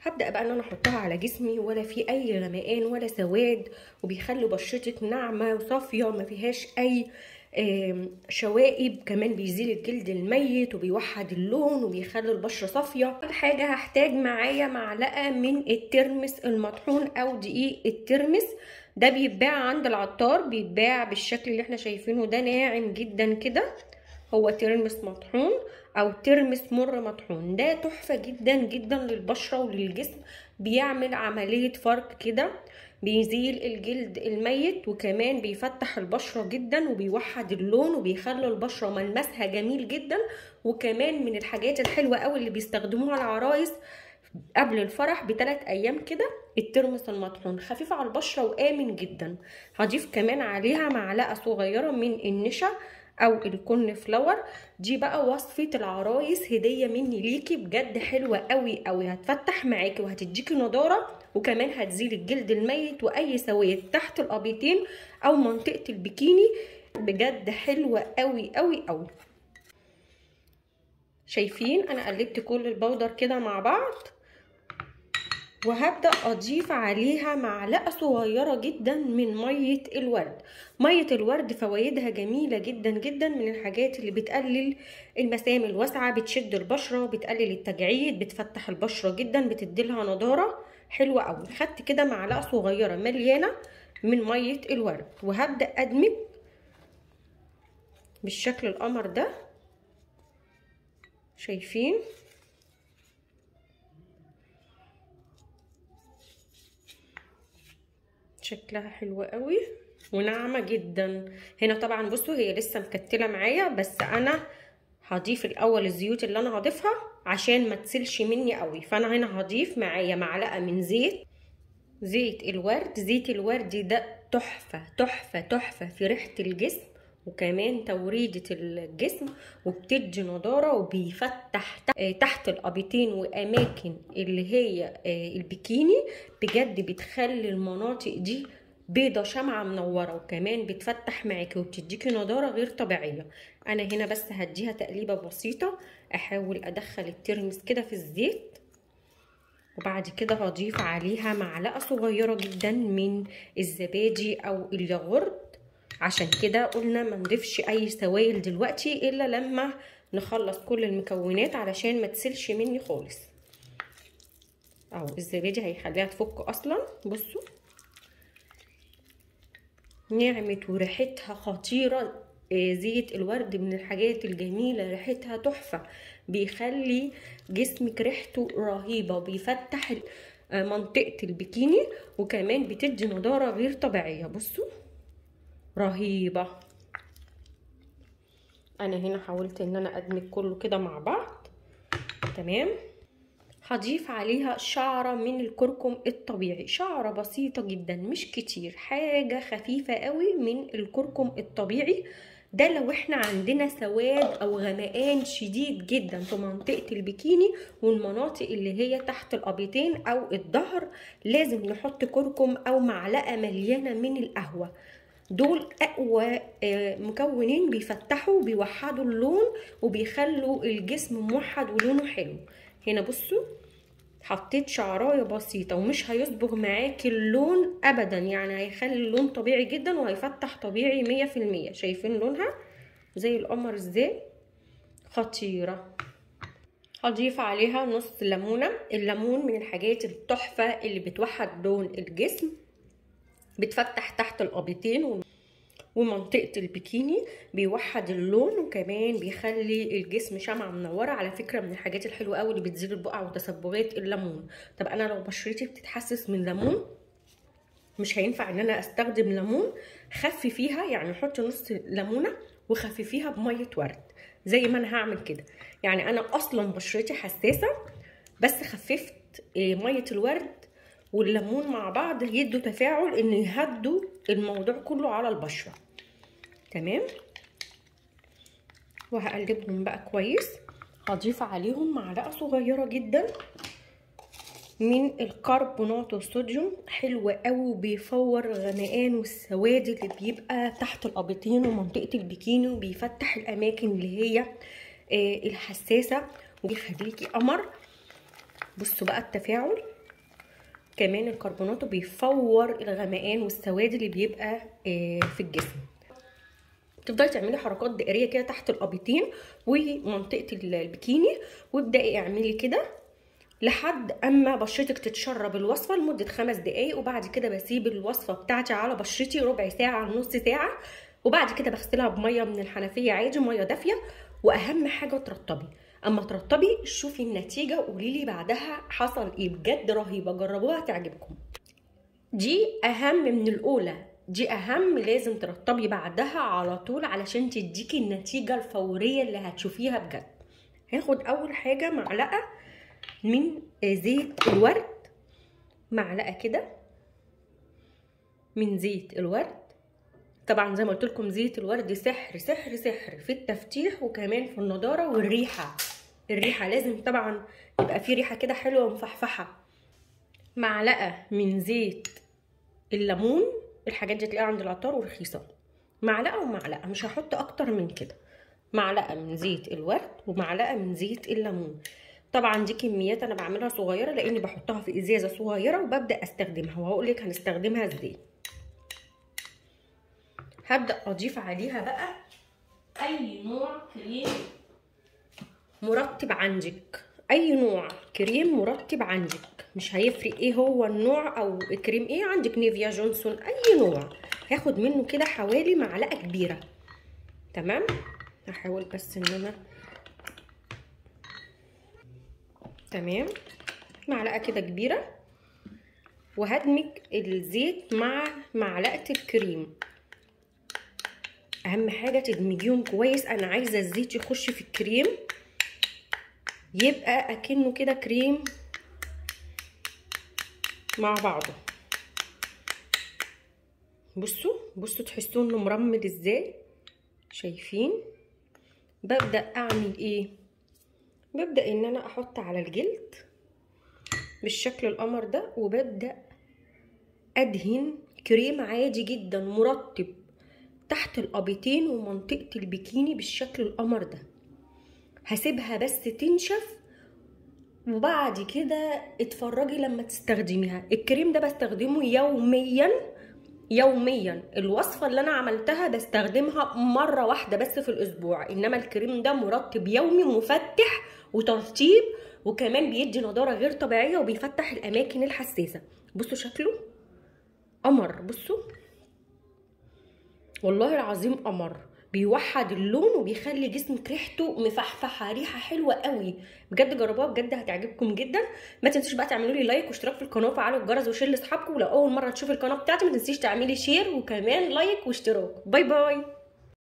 هبدا بقى ان انا احطها على جسمي ولا في اي غمقان ولا سواد وبيخلي بشرتك ناعمه وصافيه ما فيهاش اي شوائب كمان بيزيل الجلد الميت وبيوحد اللون وبيخلي البشره صافيه اول حاجه هحتاج معايا معلقه من الترمس المطحون او دقيق الترمس ده بيتباع عند العطار بيتباع بالشكل اللي احنا شايفينه ده ناعم جدا كده هو ترمس مطحون او ترمس مر مطحون ده تحفه جدا جدا للبشره وللجسم بيعمل عمليه فرق كده بيزيل الجلد الميت وكمان بيفتح البشره جدا وبيوحد اللون وبيخلي البشره ملمسها جميل جدا وكمان من الحاجات الحلوه قوي اللي بيستخدموها العرايس قبل الفرح بثلاث ايام كده الترمس المطحون خفيف على البشره وامن جدا هضيف كمان عليها معلقه صغيره من النشا او الكون فلاور دي بقى وصفه العرايس هديه مني ليكي بجد حلوه قوي قوي هتفتح معاكي وهتديكي نضاره وكمان هتزيل الجلد الميت واي سواد تحت الابيتين او منطقه البكيني بجد حلوه قوي قوي قوي شايفين انا قلبت كل البودر كده مع بعض وهبدا اضيف عليها معلقه صغيره جدا من ميه الورد ميه الورد فوائدها جميله جدا جدا من الحاجات اللي بتقلل المسام الواسعه بتشد البشره بتقلل التجاعيد بتفتح البشره جدا بتديلها نضاره حلوه قوي خدت كده معلقه صغيره مليانه من ميه الورد وهبدا ادمج بالشكل القمر ده شايفين شكلها حلو قوي وناعمه جدا هنا طبعا بصوا هي لسه مكتله معايا بس انا هضيف الاول الزيوت اللي انا هضيفها عشان ما تسيلش مني قوي فانا هنا هضيف معايا معلقه من زيت زيت الورد زيت الورد ده تحفه تحفه تحفه في ريحه الجسم وكمان توريدة الجسم وبتدي نضارة وبيفتح تحت الأبيتين وأماكن اللي هي البكيني بجد بتخلي المناطق دي بيضة شمعة منورة وكمان بتفتح معاكي وبتديكي نضارة غير طبيعية أنا هنا بس هديها تقليبة بسيطة أحاول أدخل الترمس كده في الزيت وبعد كده هضيف عليها معلقة صغيرة جدا من الزبادي أو الياغورت عشان كده قلنا ما نضيفش اي سوائل دلوقتي الا لما نخلص كل المكونات علشان ما تسيلش مني خالص اهو الزبادي هيخليها تفك اصلا بصوا نعمت وريحتها خطيره زيت الورد من الحاجات الجميله ريحتها تحفه بيخلي جسمك ريحته رهيبه وبيفتح منطقه البكيني وكمان بتدي نضاره غير طبيعيه بصوا رهيبة انا هنا حاولت ان انا ادمج كله كده مع بعض تمام هضيف عليها شعرة من الكركم الطبيعي شعرة بسيطة جدا مش كتير حاجة خفيفة قوي من الكركم الطبيعي ده لو احنا عندنا سواد او غمقان شديد جدا في منطقة البكيني والمناطق اللي هي تحت الابيتين او الظهر لازم نحط كركم او معلقة مليانة من القهوة دول اقوى مكونين بيفتحوا بيوحدوا اللون وبيخلوا الجسم موحد ولونه حلو هنا بصوا حطيت شعرايه بسيطه ومش هيصبغ معاكي اللون ابدا يعني هيخلي اللون طبيعي جدا وهيفتح طبيعي مية في المية شايفين لونها زي القمر ازاي خطيره هضيف عليها نص ليمونه الليمون من الحاجات التحفه اللي بتوحد لون الجسم بتفتح تحت الابيتين ومنطقة البكيني بيوحد اللون وكمان بيخلي الجسم شمعة منورة على فكرة من الحاجات الحلوة قوي اللي بتزيل البقع وتسبغات الليمون طب انا لو بشرتي بتتحسس من ليمون مش هينفع ان انا استخدم ليمون خففيها يعني حطي نص ليمونة وخففيها بمية ورد زي ما انا هعمل كده يعني انا اصلا بشرتي حساسة بس خففت مية الورد والليمون مع بعض يدوا تفاعل ان يهدوا الموضوع كله على البشره تمام وهقلبهم بقى كويس هضيف عليهم معلقه صغيره جدا من الكربونات الصوديوم حلو قوي وبيفور غمقان والسواد اللي بيبقى تحت الابيتين ومنطقه البكيني وبيفتح الاماكن اللي هي الحساسه وبيخليكي قمر بصوا بقى التفاعل كمان الكربوناتو بيفور الغمقان والسواد اللي بيبقى في الجسم تفضلي تعملي حركات دائريه كده تحت الابيطين ومنطقه البكيني وابداي اعملي كده لحد اما بشرتك تتشرب الوصفه لمده خمس دقايق وبعد كده بسيب الوصفه بتاعتي على بشرتي ربع ساعه نص ساعه وبعد كده بغسلها بميه من الحنفيه عادي ميه دافيه واهم حاجه ترطبي اما ترطبي شوفي النتيجه وقولي لي بعدها حصل ايه بجد رهيبه جربوها تعجبكم دي اهم من الاولى دي اهم لازم ترطبي بعدها على طول علشان تديكي النتيجه الفوريه اللي هتشوفيها بجد هاخد اول حاجه معلقه من زيت الورد معلقه كده من زيت الورد طبعا زي ما قلت لكم زيت الورد سحر سحر سحر في التفتيح وكمان في النضاره والريحه الريحه لازم طبعا يبقى في ريحه كده حلوه ومفحفحه معلقه من زيت الليمون الحاجات دي تلاقيها عند العطار ورخيصه معلقه ومعلقه مش هحط اكتر من كده معلقه من زيت الورد ومعلقه من زيت الليمون طبعا دي كميات انا بعملها صغيره لاني بحطها في ازازه صغيره وببدا استخدمها وهقول لك هنستخدمها ازاي هبدا اضيف عليها بقى اي نوع كريم مرطب عندك اي نوع كريم مرطب عندك مش هيفرق ايه هو النوع او كريم ايه عندك نيفيا جونسون اي نوع هاخد منه كده حوالي معلقه كبيره تمام هحاول بس ان انا تمام معلقه كده كبيره وهدمج الزيت مع معلقه الكريم اهم حاجه تدمجيهم كويس انا عايزه الزيت يخش في الكريم يبقى اكنه كده كريم مع بعضه بصوا بصوا تحسوا انه مرمل ازاي شايفين ببدا اعمل ايه ببدا ان انا احط على الجلد بالشكل القمر ده وببدا ادهن كريم عادي جدا مرطب تحت القبيتين ومنطقه البكيني بالشكل القمر ده هسيبها بس تنشف وبعد كده اتفرجي لما تستخدميها الكريم ده بستخدمه يوميا يوميا الوصفة اللي انا عملتها بستخدمها مرة واحدة بس في الاسبوع انما الكريم ده مرطب يومي مفتح وترطيب وكمان بيدي نضارة غير طبيعية وبيفتح الاماكن الحساسة بصوا شكله قمر بصوا والله العظيم قمر بيوحد اللون وبيخلي جسمك ريحته مفحفحه ريحه حلوه قوي بجد جربوها بجد هتعجبكم جدا ما تنسوش بقى تعملوا لي لايك واشتراك في القناه وفعلوا الجرس وشير لاصحابكم ولو اول مره تشوفوا القناه بتاعتي ما تنسيش تعملي شير وكمان لايك واشتراك باي باي